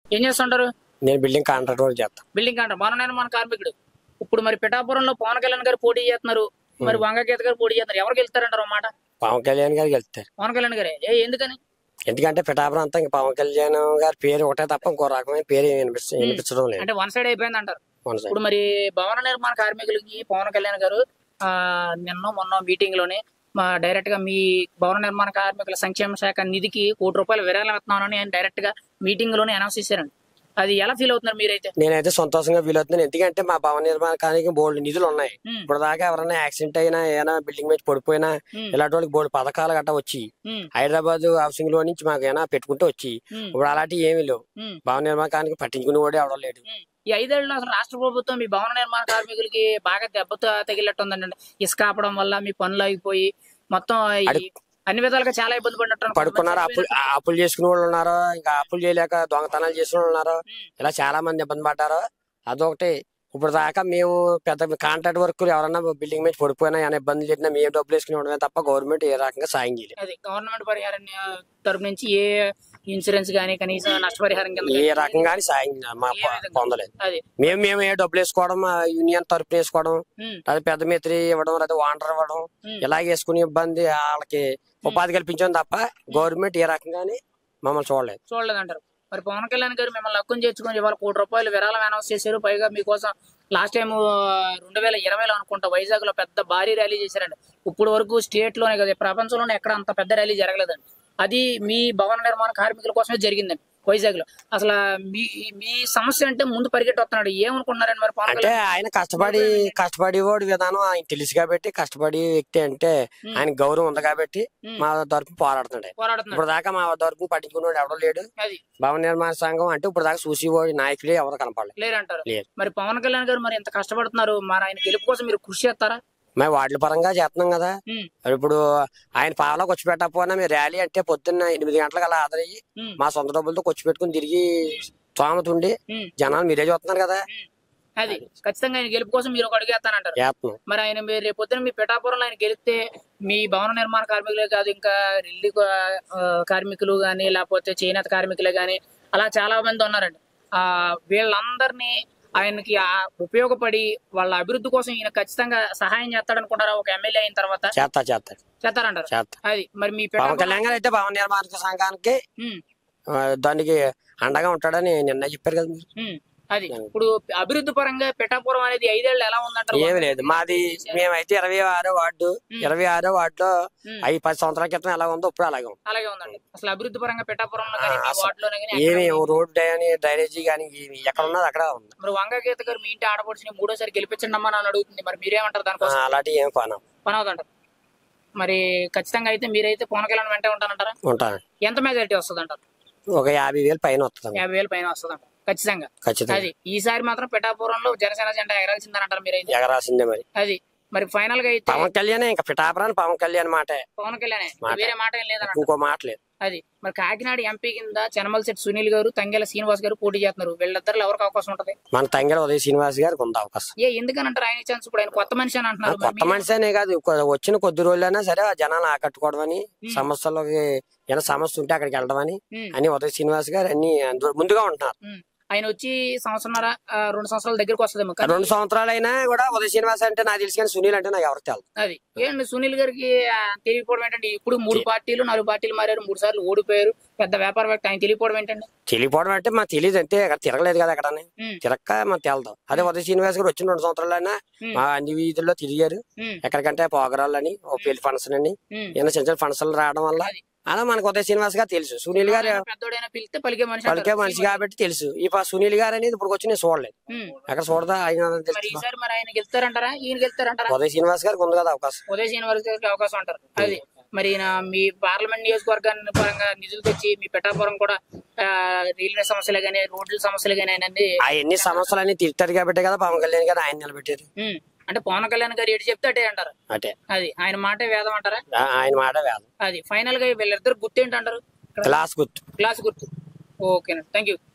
ఏం చేస్తుంటారు నేను బిల్డింగ్ కాంట్రాక్ట్ వర్క్ చేస్తాను బిల్డింగ్ అంటారు మన నిర్మాణ కార్మికుడు ఇప్పుడు మరి పిఠాపురంలో పవన్ కళ్యాణ్ గారు పోటీ చేస్తున్నారు మరి వంగగీత గారు పోటీ చేస్తున్నారు ఎవరికి వెళ్తారంటారు మాట పవన్ కళ్యాణ్ గారికి వెళ్తారు పవన్ కళ్యాణ్ గారే ఏ ఎందుకని ఎందుకంటే పిఠాపురం అంతా ఇంకా పవన్ కళ్యాణ్ గారి పేరు ఒకటే తప్ప ఇంకో రకమైన పేరు ఏమీ వినిపించ వినిపించడం లేదు అంటే వన్ సైడ్ అయిపోయింది అంటారు మన సైడ్. ఇప్పుడు మరి భవన నిర్మాణ కార్మికులకి పవన్ కళ్యాణ్ గారు ఆ నిన్న మొన్న మీటింగ్ లోనే మా డైరెక్ట్ గా మీ భవన నిర్మాణ కార్మికుల సంక్షేమ శాఖ నిధికి కోటి రూపాయలు విరాళం ఇస్తున్నానని ఆయన డైరెక్ట్ గా మీటింగ్ లోనే అనౌన్స్ చేశారండి అది ఎలా ఫీల్ అవుతున్నారు మీరైతే నేనైతే సంతోషంగా ఫీల్ అవుతున్నాను ఎందుకంటే మా భవన నిర్మాణానికి బోల్డ్ నిధులు ఉన్నాయి ఉమ్, ఇప్పుడు దాకా ఎవరైనా యాక్సిడెంట్ అయినా ఏమైనా బిల్డింగ్ మీద పడిపోయినా ఉమ్, ఇలాంటి వాళ్ళకి బోల్డ్ పథకాలు గట్రా వచ్చి ఉమ్, హైదరాబాద్ హౌసింగ్ లో నుంచి మాకు ఏమైనా పెట్టుకుంటూ వచ్చి ఉమ్, ఇప్పుడు అలాంటివి ఏమీ లేవు ఉమ్, భవన నిర్మాణానికి పట్టించుకునే వాడు ఎవడం లేడు ఉమ్. ఈ ఐదేళ్ళు అసలు రాష్ట్ర ప్రభుత్వం మీ భవన నిర్మాణ కార్మికులకి బాగా దెబ్బతో తగిలినట్టు ఉందండి ఇసుక ఆపడం వల్ల మీ పనులు ఆగిపోయి మొత్తం ఈ అడి- అన్ని విధాలుగా చాలా ఇబ్బంది పడినట్టు అనుకుంటా. పడుకున్నారు అప్పులు ఆ అప్పులు చేసుకునే వాళ్ళు ఉన్నారు ఇంకా అప్పులు చేయలేక దొంగతనాలు చేసిన వాళ్ళు ఉన్నారు ఉమ్, ఇలా చాలా మంది ఇబ్బంది పడ్డారు అదొకటి ఇప్పుడు దాకా మేము పెద్ద కాంట్రాక్ట్ వర్క్ ఎవరన్నా బిల్డింగ్ మీద పడిపోయినా ఏమైనా ఇబ్బంది చేసినా మేము డబ్బులు వేసుకుని ఉండమే తప్ప గవర్నమెంట్ ఏ రకంగా సాయం చేయలేదు అది గవర్నమెంట్ పరిహారం ఆ, తరపు నుంచి ఏ ఇన్సూరెన్స్ గానీ కనీసం నష్టపరిహారం కింద ఏ గానీ రకంగానే సాయం మా ఏ విధంగా? పొందలేదు అది మేము మేము ఏ డబ్బులు వేసుకోవడం మా యూనియన్ తరపున వేసుకోవడం ఉమ్, లేదా పెద్ద మిత్రి ఇవ్వడం లేదా వాండర్ ఇవ్వడం ఉమ్. ఇలా వేసుకునే ఇబ్బంది వాళ్ళకి ఉపాధి కల్పించడం తప్ప గవర్నమెంట్ ఏ రకంగానే మమ్మల్ని చూడలేదు చూడలేదంటారు మరి పవన్ కళ్యాణ్ గారు మిమ్మల్ని లక్కుని చేర్చుకొని ఇవాళ కోటి రూపాయలు విరాళం అనౌన్స్ చేశారు పైగా మీకోసం లాస్ట్ టైం రెండు వేల ఇరవైలో అనుకుంటా వైజాగ్ లో పెద్ద భారీ ర్యాలీ చేశారండి ఇప్పుడు వరకు స్టేట్ లోనే కదా ప్రపంచంలోనే ఎక్కడ అంత పెద్ద ర్యాలీ జరగలేదండి అది మీ భవన నిర్మాణ కార్మికుల కోసమే జరిగిందండి వైజాగ్ లో అసలు మీ మీ సమస్య అంటే ముందు పరిగెట్టి వస్తున్నాడు ఏమనుకుంటున్నారండి మరి పవన్ అంటే కళ్యాణ్ ఆయన కష్టపడి కష్టపడేవాడు విధానం ఆయన తెలుసు కాబట్టి కష్టపడి వ్యక్తి అంటే ఉమ్. ఆయన గౌరవం ఉంది కాబట్టి ఉమ్. మా తరపు పోరాడుతున్నాడు పోరాడుతున్నాడు ఇప్పుడు దాకా మా తరపు పట్టించుకునేవాడు ఎవడో లేడు అది భవన నిర్మాణ సంఘం అంటే ఇప్పుడు దాకా చూసేవాడు నాయకుడే ఎవరు కనపడలేదు లేరంటారు లేరు. మరి పవన్ కళ్యాణ్ గారు మరి ఎంత కష్టపడుతున్నారు మరి ఆయన గెలుపు కోసం మీరు కృషి చేస్తారా మేము వాటిల పరంగా చేస్తున్నాం కదా ఉమ్, మరి ఇప్పుడు ఆయన పాలకు వచ్చి పెట్టకపోయినా మీరు ర్యాలీ అంటే పొద్దున్న ఎనిమిది గంటలకు అలా ఆదరయ్యి ఉమ్, మా సొంత డబ్బులతో ఖర్చు పెట్టుకుని తిరిగి తోమత ఉండి ఉమ్, జనాలు మీరే చూస్తున్నారు కదా ఉమ్. అది ఖచ్చితంగా ఆయన గెలుపు కోసం మీరు ఒక అడుగు వేస్తానంటారు చేస్తున్నాం మరి ఆయన మీరు రేపు పొద్దున మీ పిఠాపురంలో ఆయన గెలిస్తే మీ భవన నిర్మాణ కార్మికులే కాదు ఇంకా రిల్లి ఆ, కార్మికులు గాని లేకపోతే చేనేత కార్మికులే గాని అలా చాలా మంది ఉన్నారండి ఆ వీళ్ళందరినీ ఆయనకి ఆ ఉపయోగపడి వాళ్ళ అభివృద్ధి కోసం ఈయన ఖచ్చితంగా సహాయం చేస్తాడనుకుంటారా ఒక ఎమ్మెల్యే అయిన తర్వాత చేస్తా చేస్తా చేస్తారంటారు చేస్తా అది మరి మీ పవన్ పిఠాపురం కళ్యాణ్ గారు అయితే భవన నిర్మాణ సంఘానికి ఉమ్, ఆ, దానికి అండగా ఉంటాడని నిన్న చెప్పారు కదా మీరు ఉమ్, అది ఇప్పుడు అభివృద్ధి పరంగా పిఠాపురం అనేది ఐదేళ్ళు ఎలా ఉందంటారు ఏమి లేదు మాది మేమైతే ఇరవై ఆరో వార్డు ఇరవై ఆరో వార్డులో ఉమ్, ఐదు పది సంవత్సరాల క్రితం ఎలా ఉందో ఇప్పుడు అలాగే ఉంది అలాగే ఉందండి అసలు అభివృద్ధి పరంగా పిఠాపురంలో కానీ మీ అసలు వార్డులోనే కానీ ఏమి రోడ్ కానీ డ్రైనేజీ కానీ ఏమి ఎక్కడ ఉన్నది అక్కడ ఉంది మరి వంగగీత గారు మీ ఇంటి ఆడపడిచిన మూడోసారి గెలిపించండి అమ్మా అని అడుగుతుంది మరి మీరేమంటారు ఆ, దానికోసం అలాంటి ఏం పని పని అవుతుంటారు మరి ఖచ్చితంగా అయితే మీరైతే పవన్ కళ్యాణ్ వెంటే ఉంటానంటారా ఉంటాను ఎంత మెజారిటీ వస్తుంది అంటారు ఒక యాభై వేలు పైన వస్తుంది యాభై వేలు పైన వస్తుంది అంటారు ఖచ్చితంగా ఖచ్చితంగా అది ఈసారి మాత్రం పిఠాపురంలో జనసేన జెండా ఎగరాల్సిందని అంటారు మీరైతే ఎగరాల్సిందే మరి అది మరి ఫైనల్ గా అయితే పవన్ కళ్యాణ్ ఇంకా పిఠాపురాన్ని పవన్ కళ్యాణ్ మాటే పవన్ కళ్యాణ్ మాట. వేరే మాట ఏం లేదన్న ఇంకో మాట లేదు అది మరి కాకినాడ ఎంపీ కింద చనమల శెట్టి సునీల్ గారు తంగెల శ్రీనివాస్ గారు పోటీ చేస్తున్నారు వీళ్ళిద్దరు ఎవరికి అవకాశం ఉంటది మన తంగెల ఉదయ శ్రీనివాస్ గారికి ఉంది అవకాశం ఏ ఎందుకని అంటారు ఆయన ఛాన్స్ ఇప్పుడు ఆయన కొత్త మనిషి అని అంటున్నారు మరి కొత్త మీరు- మనిషి అనే కాదు కొ- వచ్చిన కొద్ది రోజులైనా సరే ఆ జనాలు ఆకట్టుకోవడం అని ఉమ్. సమస్యలకి ఏమైనా సమస్య ఉంటే అక్కడికి వెళ్ళడం అని ఉమ్, అని ఉదయ శ్రీనివాస్ గారు అన్ని అందు- ముందుగా ఉంటున్నారు ఉమ్. ఆయన వచ్చి సంవత్సరంన్నర ఆ, రెండు సంవత్సరాల దగ్గరకు వస్తుందేమో కానీ రెండు సంవత్సరాలు అయినా కూడా ఉదయ శ్రీనివాస్ అంటే నాకు తెలిసి కానీ సునీల్ అంటే నాకు ఎవరు తెలదు అది ఏంటి సునీల్ గారికి ఆ, తెలియకపోవడం ఏంటంటే ఇప్పుడు మూడు పార్టీలు నాలుగు పార్టీలు మారారు మూడు సార్లు ఓడిపోయారు పెద్ద వ్యాపారవేత్త ఆయన తెలియకపోవడం ఏంటండి తెలియపోవడం అంటే మాకు తెలియదు అంతే అక్కడ తిరగలేదు కదా అక్కడ ఉమ్, తిరక్క మాకు తెలదు అదే ఉదయ శ్రీనివాస్ గారు వచ్చిన రెండు సంవత్సరాలు అయినా ఉమ్, మా అన్ని వీధుల్లో తిరిగారు ఉమ్, ఎక్కడికంటే పోగరాలని ఓ పెళ్లి ఫంక్షన్ అని ఉమ్. ఏమైనా చిన్న చిన్న ఫంక్షన్లు రావడం వల్ల అది. అలా మనకు ఉదయ శ్రీనివాస్ గారు తెలుసు సునీల్ గారు ఆయన పెద్దోడైనా పిలిస్తే పలికే మనిషి పలికే అంటారు. మనిషి కాబట్టి తెలుసు ఈ పా సునీల్ గారు అనేది ఇప్పుడు వచ్చి నేను చూడలేదు ఉమ్. అక్కడ చూడదా ఆయన మరి తెలుసు ఈసారి మరి ఆయన గెలుస్తారంటారా ఈయన గెలుస్తారంటారా ఉదయ శ్రీనివాస్ గారికి ఉంది కదా అవకాశం ఉదయ శ్రీనివాస్ గారికి అవకాశం అంటారు అది మరి ఈయన మీ పార్లమెంట్ నియోజకవర్గాన్ని పరంగా నిధులు తెచ్చి మీ పెట్టాపురం కూడా ఆ, రైల్వే సమస్యలు గానీ రోడ్ల సమస్యలు గానీ ఆయన అన్ని ఆ ఎన్ని సమస్యలు అన్ని తీరుతారు కాబట్టి కదా పవన్ కళ్యాణ్ గారు ఆయన నిలబెట్టారు ఉమ్, అంటే పవన్ కళ్యాణ్ గారు ఎటు చెప్తే అటే అంటారు అంటే అది ఆయన మాటే వేదం అంటారా ఆ- ఆయన మాట వేదం అది ఫైనల్ గా వీళ్ళిద్దరు గుర్తు ఏంటంటారు క్లాస్ గుర్తు క్లాస్ గుర్తు ఓకేనండి థ్యాంక్ యూ